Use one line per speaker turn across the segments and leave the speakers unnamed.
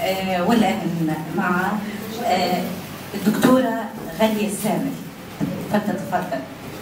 آه، والآن مع آه، الدكتورة غالية السامري فلتتفضل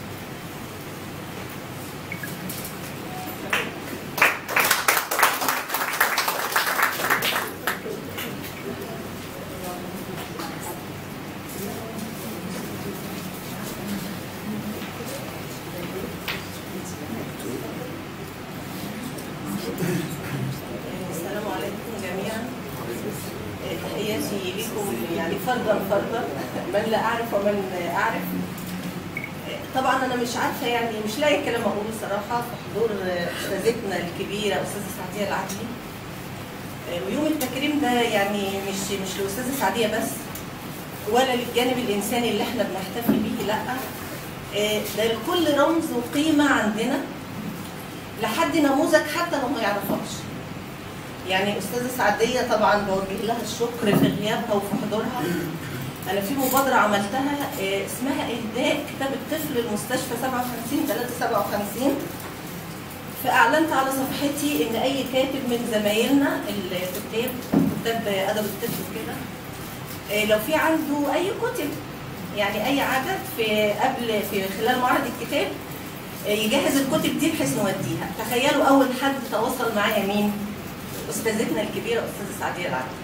السلام عليكم جميعا تحياتي لكم يعني فردا فردا من لا اعرف ومن اعرف طبعا انا مش عارفه يعني مش لاقي كلام اقوله صراحه في حضور استاذتنا الكبيره استاذه سعديه العدلي ويوم التكريم ده يعني مش مش لاستاذه سعديه بس ولا للجانب الانساني اللي احنا بنحتفل بيه لا ده لكل رمز وقيمه عندنا لحد نموذج حتى لو ما يعرفهاش يعني استاذه سعديه طبعا بوجه لها الشكر في غيابها وفي حضورها انا في مبادره عملتها آه، اسمها اهداء كتاب الطفل للمستشفى 57 3 57 فاعلنت على صفحتي ان اي كاتب من زمايلنا الكتاب كتاب ادب الطفل كده آه، لو في عنده اي كتب يعني اي عدد في قبل في خلال معرض الكتاب آه، يجهز الكتب دي بحيث نوديها تخيلوا اول حد تواصل معايا مين استاذتنا الكبيره استاذه سعديه العدل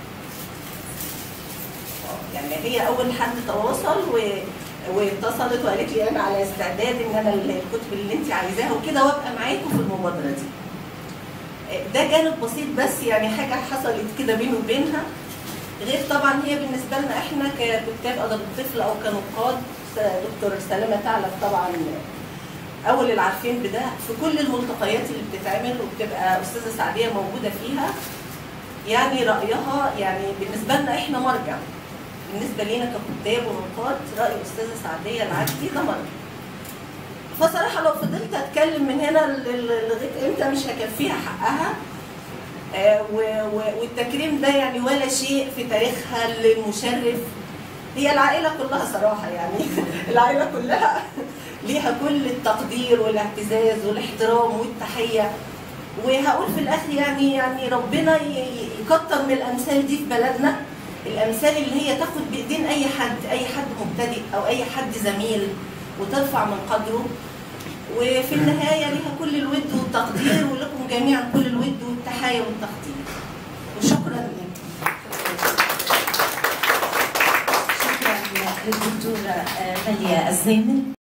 يعني هي اول حد تواصل و... واتصلت وقالت لي انا على استعداد ان انا الكتب اللي انت عايزاها وكده وابقى معاكم في المبادره دي. ده جانب بسيط بس يعني حاجه حصلت كده بيني وبينها غير طبعا هي بالنسبه لنا احنا ككتاب ادب الطفل او كنقاد دكتور سلامه تعلم طبعا اول العارفين بده في كل الملتقيات اللي بتتعمل وبتبقى استاذه سعديه موجوده فيها يعني رايها يعني بالنسبه لنا احنا مرجع بالنسبه لينا ككتاب ونقاد راي استاذه سعديه العدلي ده مرجع فصراحه لو فضلت اتكلم من هنا ل- ل- لغايه امتى مش هكفيها حقها آه، و- و- والتكريم ده يعني ولا شيء في تاريخها المشرف هي العائله كلها صراحه يعني العائله كلها ليها كل التقدير والاعتزاز والاحترام والتحيه وهقول في الاخر يعني يعني ربنا ي- ي- يكتر من الامثال دي في بلدنا الامثال اللي هي تاخد بايدين اي حد اي حد مبتدئ او اي حد زميل وترفع من قدره وفي النهايه ليها كل الود والتقدير ولكم جميعا كل الود والتحايا والتقدير وشكرا لكم
شكرا للدكتورة آه، غالية الزينل